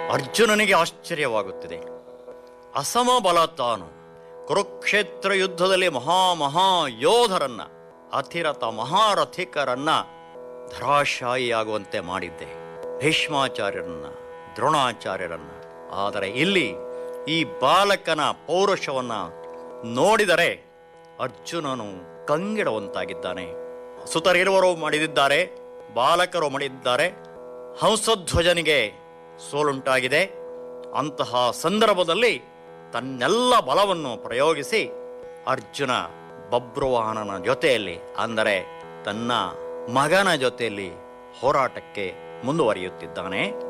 ಅರ್ಜುನನಿಗೆ ಆಶ್ಚರ್ಯವಾಗುತ್ತಿದೆ ಅಸಮಬಲ ತಾನು ಕುರುಕ್ಷೇತ್ರ ಯುದ್ಧದಲ್ಲಿ ಮಹಾ ಮಹಾ ಯೋಧರನ್ನ ಅತಿರಥ ಮಹಾರಥಿಕರನ್ನ ಧರಾಶಾಯಿಯಾಗುವಂತೆ ಮಾಡಿದ್ದೆ ಭೀಷ್ಮಾಚಾರ್ಯರನ್ನ ದ್ರೋಣಾಚಾರ್ಯರನ್ನ ಆದರೆ ಇಲ್ಲಿ ಈ ಬಾಲಕನ ಪೌರುಷವನ್ನ ನೋಡಿದರೆ ಅರ್ಜುನನು ಕಂಗೆಡುವಂತಾಗಿದ್ದಾನೆ ಸುತರಿರುವರು ಮಾಡಿದಿದ್ದಾರೆ ಬಾಲಕರು ಮಾಡಿದ್ದಾರೆ ಹಂಸಧ್ವಜನಿಗೆ ಸೋಲುಂಟಾಗಿದೆ ಅಂತಹ ಸಂದರ್ಭದಲ್ಲಿ ತನ್ನೆಲ್ಲ ಬಲವನ್ನು ಪ್ರಯೋಗಿಸಿ ಅರ್ಜುನ ಬಬ್ರುವಾಹನನ ಜೊತೆಯಲ್ಲಿ ಅಂದರೆ ತನ್ನ ಮಗನ ಜೊತೆಯಲ್ಲಿ ಹೋರಾಟಕ್ಕೆ ಮುಂದುವರಿಯುತ್ತಿದ್ದಾನೆ